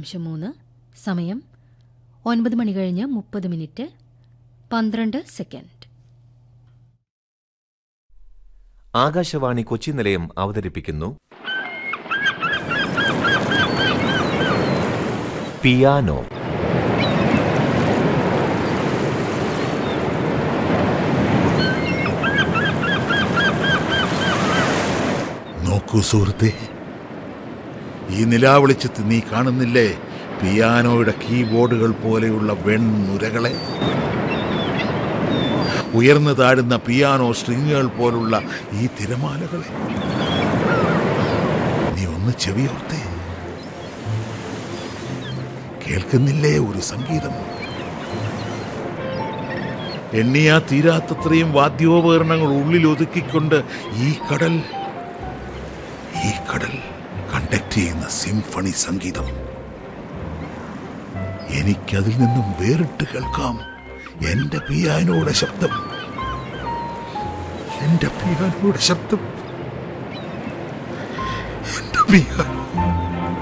ദശാംശം മൂന്ന് സമയം ഒൻപത് മണി കഴിഞ്ഞ് മുപ്പത് മിനിറ്റ് പന്ത്രണ്ട് സെക്കൻഡ് ആകാശവാണി കൊച്ചി നിലയം അവതരിപ്പിക്കുന്നു പിയാനോ നോക്കൂ സുഹൃത്തെ ഈ നിലാവെളിച്ചത്ത് നീ കാണുന്നില്ലേ പിയാനോയുടെ കീബോർഡുകൾ പോലെയുള്ള വെണ്ണുരകളെ ഉയർന്നു താഴുന്ന പിയാനോ സ്ട്രിങ്ങുകൾ പോലുള്ള ഈ തിരമാലകളെ നീ ഒന്ന് ചെവിയോർത്തേ കേൾക്കുന്നില്ലേ ഒരു സംഗീതം എണ്ണിയാ തീരാത്തത്രയും വാദ്യോപകരണങ്ങൾ ഉള്ളിൽ ഒതുക്കിക്കൊണ്ട് ഈ കടൽ ഈ കടൽ കണ്ടക്ട് ചെയ്യുന്ന സിംഫണി സംഗീതം എനിക്കതിൽ നിന്നും വേറിട്ട് കേൾക്കാം എന്റെ പിയാനോയുടെ ശബ്ദം എന്റെ പിയാനോയുടെ ശബ്ദം എന്റെ പിയാനോ